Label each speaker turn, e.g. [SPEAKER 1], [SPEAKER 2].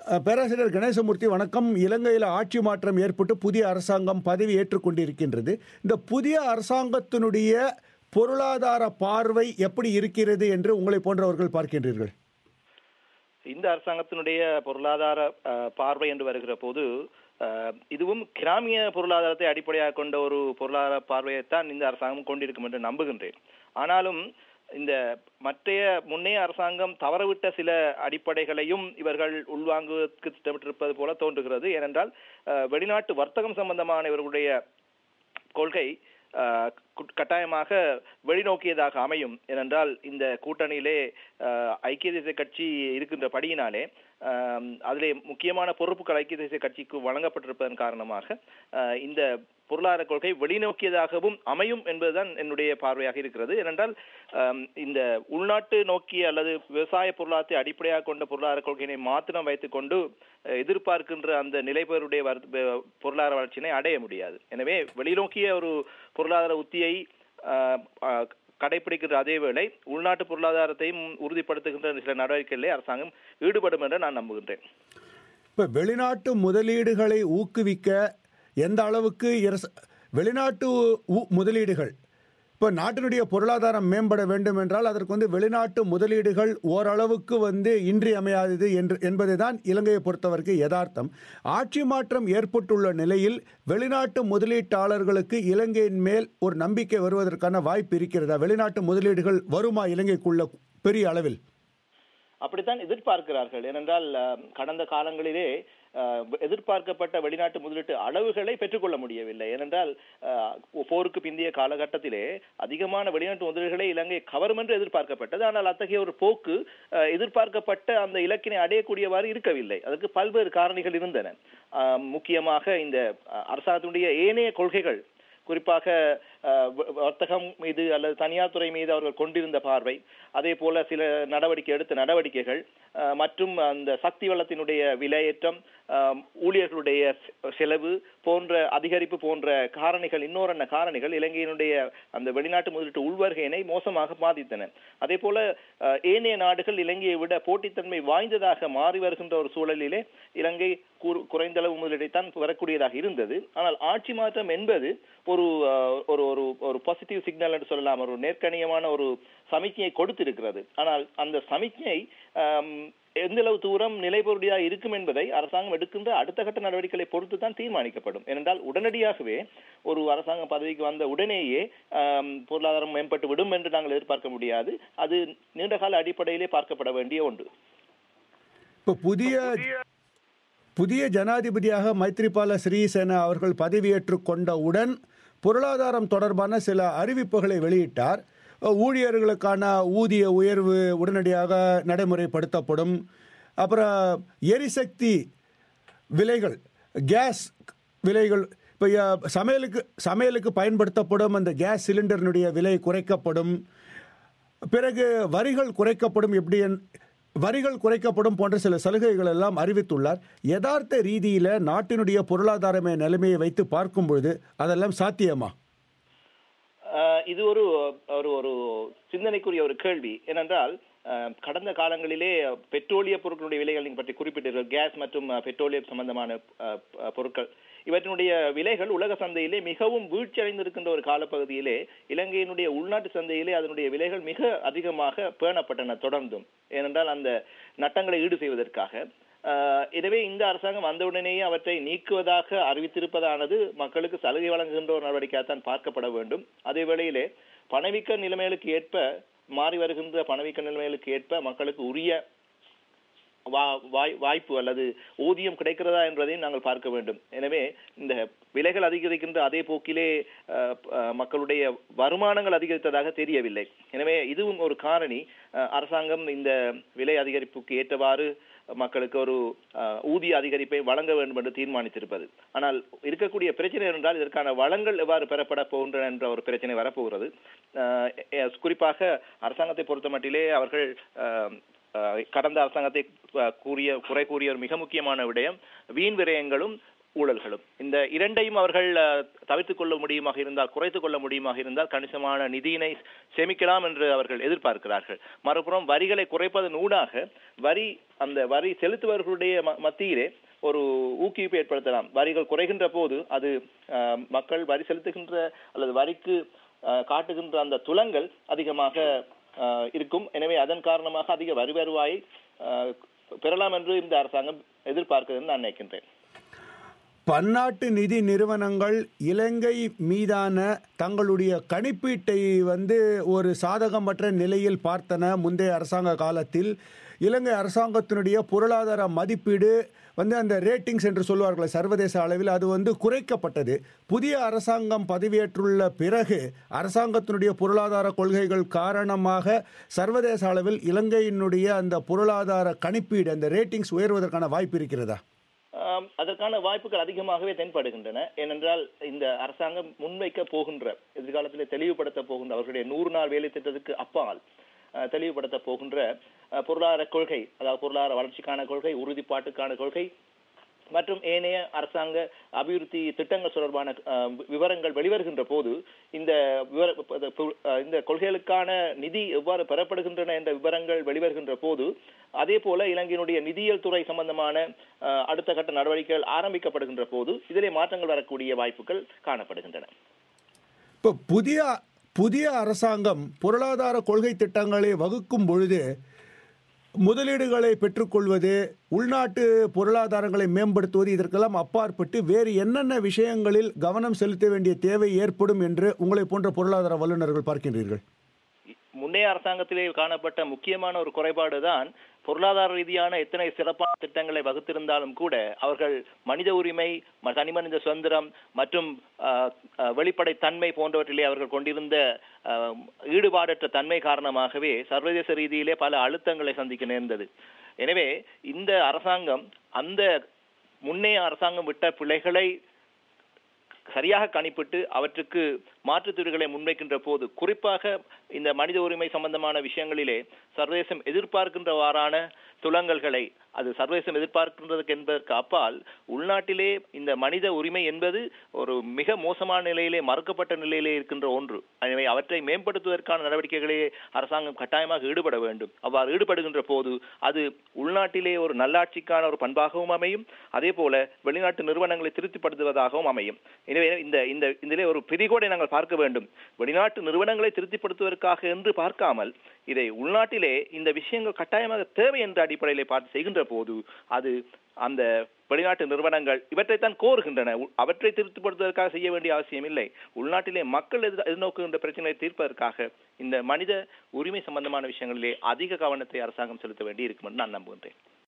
[SPEAKER 1] அஹ், பேராசிரியர் கணேசமூர்த்தி வணக்கம் இலங்கையில் ஆட்சி மாற்றம் ஏற்பட்டு புதிய அரசாங்கம் பதவி ஏற்றுக்கொண்டிருக்கின்றது இந்த புதிய அரசாங்கத்தினுடைய பொருளாதார பார்வை எப்படி இருக்கிறது என்று உங்களை போன்றவர்கள் பார்க்கின்றீர்கள்
[SPEAKER 2] இந்த அரசாங்கத்தினுடைய பொருளாதார அஹ், பார்வை என்று வருகிற போது அஹ், இதுவும் கிராமிய பொருளாதாரத்தை அடிப்படையாக கொண்ட ஒரு பொருளாதார பார்வையைத்தான் இந்த அரசாங்கம் கொண்டிருக்கும் என்று நம்புகின்றேன் ஆனாலும் இந்த மற்றைய முன்னைய அரசாங்கம் தவறவிட்ட சில அடிப்படைகளையும் இவர்கள் உள்வாங்குவதற்கு திட்டமிட்டிருப்பது போல தோன்றுகிறது ஏனென்றால் அஹ், வெளிநாட்டு வர்த்தகம் சம்பந்தமான இவர்களுடைய கொள்கை அஹ், கு- கட்டாயமாக வெளிநோக்கியதாக அமையும் ஏனென்றால் இந்த கூட்டணியிலே அஹ், ஐக்கிய தேசிய கட்சி இருக்கின்ற படியினாலே அஹ், அதிலே முக்கியமான பொறுப்புகள் ஐக்கிய தேசிய கட்சிக்கு வழங்கப்பட்டிருப்பதன் காரணமாக அஹ், இந்த பொருளாதார கொள்கை வெளிநோக்கியதாகவும் அமையும் என்பதுதான் என்னுடைய பார்வையாக இருக்கிறது ஏனென்றால் அஹ், இந்த உள்நாட்டு நோக்கிய அல்லது விவசாய பொருளாதாரத்தை அடிப்படையாக கொண்ட பொருளாதார கொள்கையினை மாத்திரம் வைத்துக்கொண்டு அஹ், எதிர்பார்க்கின்ற அந்த நிலைபெறுடைய வர்- வ- பொருளாதார வளர்ச்சியினை அடைய முடியாது எனவே வெளிநோக்கிய ஒரு பொருளாதார உத்தியை அஹ், அஹ், கடைபிடிக்கின்ற அதே வேளை உள்நாட்டு பொருளாதாரத்தையும் உறுதிப்படுத்துகின்ற சில நடவடிக்கைகளிலே அரசாங்கம் ஈடுபடும் என்று நான் நம்புகின்றேன்
[SPEAKER 1] இப்போ வெளிநாட்டு முதலீடுகளை ஊக்குவிக்க எந்த அளவுக்கு இரச- வெளிநாட்டு ஊ- முதலீடுகள் இப்போ நாட்டினுடைய பொருளாதாரம் மேம்பட வேண்டும் என்றால் அதற்கு வந்து வெளிநாட்டு முதலீடுகள் ஓரளவுக்கு வந்து இன்றியமையாதது என்று என்பதுதான் இலங்கையை பொறுத்தவரைக்கும் யதார்த்தம் ஆட்சி மாற்றம் ஏற்பட்டுள்ள நிலையில் வெளிநாட்டு முதலீட்டாளர்களுக்கு இலங்கையின் மேல் ஒரு நம்பிக்கை வருவதற்கான வாய்ப்பு இருக்கிறதா வெளிநாட்டு முதலீடுகள் வருமா இலங்கைக்குள்ள பெரிய அளவில்
[SPEAKER 2] அப்படித்தான் எதிர்பார்க்கிறார்கள் ஏனென்றால் அஹ், கடந்த காலங்களிலே அஹ், எதிர்பார்க்கப்பட்ட வெளிநாட்டு முதலீட்டு அளவுகளை பெற்றுக்கொள்ள முடியவில்லை ஏனென்றால் அஹ், போருக்கு பிந்தைய காலகட்டத்திலே அதிகமான வெளிநாட்டு முதலீடுகளை இலங்கை கவரும் என்று எதிர்பார்க்கப்பட்டது ஆனால் அத்தகைய ஒரு போக்கு அஹ், எதிர்பார்க்கப்பட்ட அந்த இலக்கினை அடையக்கூடியவாறு இருக்கவில்லை அதற்கு பல்வேறு காரணிகள் இருந்தன அஹ், முக்கியமாக இந்த அஹ், அரசாங்கத்தினுடைய ஏனைய கொள்கைகள் குறிப்பாக அஹ், வ- வர்த்தகம் மீது அல்லது தனியார் துறை மீது அவர்கள் கொண்டிருந்த பார்வை அதே போல சில நடவடிக்கை எடுத்த நடவடிக்கைகள் அஹ், மற்றும் அந்த சக்தி வளத்தினுடைய விலையேற்றம் அஹ், ஊழியர்களுடைய செ- செலவு போன்ற அதிகரிப்பு போன்ற காரணிகள் இன்னொரு காரணிகள் இலங்கையினுடைய அந்த வெளிநாட்டு முதலீட்டு உள்வருகையினை மோசமாக பாதித்தன அதே போல அஹ், ஏனைய நாடுகள் இலங்கையை விட போட்டித்தன்மை வாய்ந்ததாக மாறி வருகின்ற ஒரு சூழலிலே இலங்கை கூறு- குறைந்த அளவு முதலீட்டைத்தான் வரக்கூடியதாக இருந்தது ஆனால் ஆட்சி மாற்றம் என்பது ஒரு அஹ், ஒரு ஒரு ஒரு பாசிட்டிவ் சிக்னல் என்று சொல்லலாம் ஒரு நேர்க்கணியமான ஒரு சமிக்ஞையை கொடுத்திருக்கிறது ஆனால் அந்த சமிக்ஞை ஆம், எந்த அளவு தூரம் நிலைபொருடியாக இருக்கும் என்பதை அரசாங்கம் எடுக்கின்ற அடுத்த கட்ட நடவடிக்கைகளை பொறுத்து தான் தீர்மானிக்கப்படும் ஏனென்றால் உடனடியாகவே ஒரு அரசாங்கம் பதவிக்கு வந்த உடனேயே ஆம், பொருளாதாரம் மேம்பட்டு விடும் என்று நாங்கள் எதிர்பார்க்க முடியாது அது நீண்டகால அடிப்படையிலே பார்க்கப்பட வேண்டிய ஒன்று
[SPEAKER 1] இப்போ புதிய புதிய ஜனாதிபதியாக மைத்ரிபால சிறிசேனா அவர்கள் பதவியேற்றுக் கொண்டவுடன் பொருளாதாரம் தொடர்பான சில அறிவிப்புகளை வெளியிட்டார் அஹ், ஊழியர்களுக்கான ஊதிய உயர்வு உடனடியாக நடைமுறைப்படுத்தப்படும் அப்புறம் எரிசக்தி விலைகள் கேஸ் விலைகள் இப்போ சமையலுக்கு சமையலுக்கு பயன்படுத்தப்படும் அந்த கேஸ் சிலிண்டரினுடைய விலை குறைக்கப்படும் பிறகு வரிகள் குறைக்கப்படும் எப்படி என்- வரிகள் குறைக்கப்படும் போன்ற சில சலுகைகள் எல்லாம் அறிவித்துள்ளார் யதார்த்த ரீதியில் நாட்டினுடைய பொருளாதார நிலைமையை வைத்து பார்க்கும் பொழுது அதெல்லாம் சாத்தியமா
[SPEAKER 2] ஆஹ் இது ஒரு ஒரு ஒரு சிந்தனைக்குரிய ஒரு கேள்வி ஏனென்றால் ஆஹ் கடந்த காலங்களிலே பெட்ரோலிய பொருட்களுடைய விலைகள் நீங்கள் பற்றி குறிப்பிட்டீர்கள் கேஸ் மற்றும் ஆஹ், பெட்ரோலியம் சம்பந்தமான ஆஹ், ஆஹ், பொருட்கள் இவற்றினுடைய விலைகள் உலக சந்தையிலே மிகவும் வீழ்ச்சி அடைந்திருக்கின்ற ஒரு காலப்பகுதியிலே இலங்கையினுடைய உள்நாட்டு சந்தையிலே அதனுடைய விலைகள் மிக அதிகமாக பேணப்பட்டன தொடர்ந்தும் ஏனென்றால் அந்த நட்டங்களை ஈடு செய்வதற்காக ஆஹ் எனவே இந்த அரசாங்கம் வந்தவுடனேயே அவற்றை நீக்குவதாக அறிவித்திருப்பதானது மக்களுக்கு சலுகை வழங்குகின்ற ஒரு நடவடிக்கையாகத்தான் பார்க்கப்பட வேண்டும் அதே வேளையிலே பணவீக்க நிலைமைகளுக்கு ஏற்ப மாறி வருகின்ற பணவீக்க நிலைமைகளுக்கு ஏற்ப மக்களுக்கு உரிய வா- வாய்- வாய்ப்பு அல்லது ஊதியம் கிடைக்கிறதா என்பதையும் நாங்கள் பார்க்க வேண்டும் எனவே இந்த விலைகள் அதிகரிக்கின்ற அதே போக்கிலே அஹ், அஹ், மக்களுடைய வருமானங்கள் அதிகரித்ததாக தெரியவில்லை எனவே இதுவும் ஒரு காரணி அஹ், அரசாங்கம் இந்த விலை அதிகரிப்புக்கு ஏற்றவாறு மக்களுக்கு ஒரு அஹ், ஊதிய அதிகரிப்பை வழங்க வேண்டும் என்று தீர்மானித்திருப்பது ஆனால் இருக்கக்கூடிய பிரச்சனை என்றால் இதற்கான வளங்கள் எவ்வாறு பெறப்பட போகின்றன என்ற ஒரு பிரச்சனை வரப்போகிறது அஹ், எ- குறிப்பாக அரசாங்கத்தை பொறுத்த மட்டிலே அவர்கள் அஹ், அஹ், கடந்த அரசாங்கத்தை அஹ், கூறிய குறை கூறிய ஒரு மிக முக்கியமான விடயம் வீண் விரயங்களும் ஊழல்களும் இந்த இரண்டையும் அவர்கள் அஹ், தவிர்த்துக் கொள்ள முடியுமாக இருந்தால் குறைத்துக் கொள்ள முடியுமாக இருந்தால் கணிசமான நிதியினை சேமிக்கலாம் என்று அவர்கள் எதிர்பார்க்கிறார்கள் மறுபுறம் வரிகளை குறைப்பதன் ஊடாக வரி அந்த வரி செலுத்துபவர்களுடைய ம- மத்தியிலே ஒரு ஊக்குவிப்பு ஏற்படுத்தலாம் வரிகள் குறைகின்ற போது அது அஹ், மக்கள் வரி செலுத்துகின்ற அல்லது வரிக்கு அஹ், காட்டுகின்ற அந்த துலங்கள் அதிகமாக அஹ், இருக்கும் எனவே அதன் காரணமாக அதிக வரி வருவாயை அஹ், பெறலாம் என்று இந்த அரசாங்கம் எதிர்பார்க்கிறது நான் நினைக்கின்றேன்
[SPEAKER 1] பன்னாட்டு நிதி நிறுவனங்கள் இலங்கை மீதான தங்களுடைய கணிப்பீட்டை வந்து ஒரு சாதகமற்ற நிலையில் பார்த்தன முந்தைய அரசாங்க காலத்தில் இலங்கை அரசாங்கத்தினுடைய பொருளாதார மதிப்பீடு வந்து அந்த ரேட்டிங்ஸ் என்று சொல்வார்கள் சர்வதேச அளவில் அது வந்து குறைக்கப்பட்டது புதிய அரசாங்கம் பதவியேற்றுள்ள பிறகு அரசாங்கத்தினுடைய பொருளாதார கொள்கைகள் காரணமாக சர்வதேச அளவில் இலங்கையினுடைய அந்த பொருளாதார கணிப்பீடு அந்த ரேட்டிங்ஸ் உயர்வதற்கான வாய்ப்பு இருக்கிறதா
[SPEAKER 2] ஆம், அதற்கான வாய்ப்புகள் அதிகமாகவே தென்படுகின்றன ஏனென்றால் இந்த அரசாங்கம் முன்வைக்க போகின்ற எதிர்காலத்தில் தெளிவுபடுத்த போகின்ற அவர்களுடைய நூறு நாள் வேலை திட்டத்துக்கு அப்பால் அஹ், தெளிவுபடுத்த போகின்ற அஹ், பொருளாதார கொள்கை அதாவது பொருளாதார வளர்ச்சிக்கான கொள்கை உறுதிப்பாட்டுக்கான கொள்கை மற்றும் ஏனைய அரசாங்க அபிவிருத்தி திட்டங்கள் தொடர்பான அஹ், விவரங்கள் வெளிவருகின்ற போது இந்த விவர அஹ், இந்த கொள்கைகளுக்கான நிதி எவ்வாறு பெறப்படுகின்றன என்ற விவரங்கள் வெளிவருகின்ற போது அதே போல இலங்கையினுடைய நிதியியல் துறை சம்பந்தமான அஹ், அடுத்த கட்ட நடவடிக்கைகள் ஆரம்பிக்கப்படுகின்ற போது இதிலே மாற்றங்கள் வரக்கூடிய வாய்ப்புகள் காணப்படுகின்றன
[SPEAKER 1] இப்போ புதிய புதிய அரசாங்கம் பொருளாதார கொள்கை திட்டங்களை வகுக்கும் பொழுது முதலீடுகளை பெற்றுக்கொள்வது உள்நாட்டு பொருளாதாரங்களை மேம்படுத்துவது இதற்கெல்லாம் அப்பாற்பட்டு வேறு என்னென்ன விஷயங்களில் கவனம் செலுத்த வேண்டிய தேவை ஏற்படும் என்று உங்களை போன்ற பொருளாதார வல்லுநர்கள் பார்க்கின்றீர்கள்
[SPEAKER 2] முன்னைய அரசாங்கத்திலே காணப்பட்ட முக்கியமான ஒரு குறைபாடு தான் பொருளாதார ரீதியான எத்தனை சிறப்பான திட்டங்களை வகுத்திருந்தாலும் கூட அவர்கள் மனித உரிமை ம- தனிமனித சுதந்திரம் மற்றும் ஆஹ், ஆஹ், வெளிப்படை தன்மை போன்றவற்றிலே அவர்கள் கொண்டிருந்த ஆஹ், ஈடுபாடற்ற தன்மை காரணமாகவே சர்வதேச ரீதியிலே பல அழுத்தங்களை சந்திக்க நேர்ந்தது எனவே இந்த அரசாங்கம் அந்த முன்னைய அரசாங்கம் விட்ட பிழைகளை சரியாக கணிப்பிட்டு அவற்றுக்கு மாற்றுத் தீர்வுகளை முன்வைக்கின்ற போது குறிப்பாக இந்த மனித உரிமை சம்பந்தமான விஷயங்களிலே சர்வதேசம் எதிர்பார்க்கின்றவாறான துலங்கல்களை அது சர்வதேசம் எதிர்பார்க்கின்றதுக்கு என்பதற்கு அப்பால் உள்நாட்டிலே இந்த மனித உரிமை என்பது ஒரு மிக மோசமான நிலையிலே மறுக்கப்பட்ட நிலையிலே இருக்கின்ற ஒன்று எனவே அவற்றை மேம்படுத்துவதற்கான நடவடிக்கைகளே அரசாங்கம் கட்டாயமாக ஈடுபட வேண்டும் அவ்வாறு ஈடுபடுகின்ற போது அது உள்நாட்டிலே ஒரு நல்லாட்சிக்கான ஒரு பண்பாகவும் அமையும் அதே போல வெளிநாட்டு நிறுவனங்களை திருப்திப்படுத்துவதாகவும் அமையும் எனவே இந்த இந்த இதிலே ஒரு பிரிகோடை நாங்கள் பார்க்க வேண்டும் வெளிநாட்டு நிறுவனங்களை திருப்திப்படுத்துவதற்காக என்று பார்க்காமல் இதை உள்நாட்டிலே இந்த விஷயங்கள் கட்டாயமாக தேவை என்ற அடிப்படையிலே பார்த்து செய்கின்ற போது அது அந்த வெளிநாட்டு நிறுவனங்கள் இவற்றைத்தான் கோருகின்றன உ- அவற்றை திருப்திப்படுத்துவதற்காக செய்ய வேண்டிய அவசியம் இல்லை உள்நாட்டிலே மக்கள் எதிர் எதிர்நோக்குகின்ற பிரச்சனையை தீர்ப்பதற்காக இந்த மனித உரிமை சம்பந்தமான விஷயங்களிலே அதிக கவனத்தை அரசாங்கம் செலுத்த வேண்டி இருக்கும் என்று நான் நம்புகின்றேன்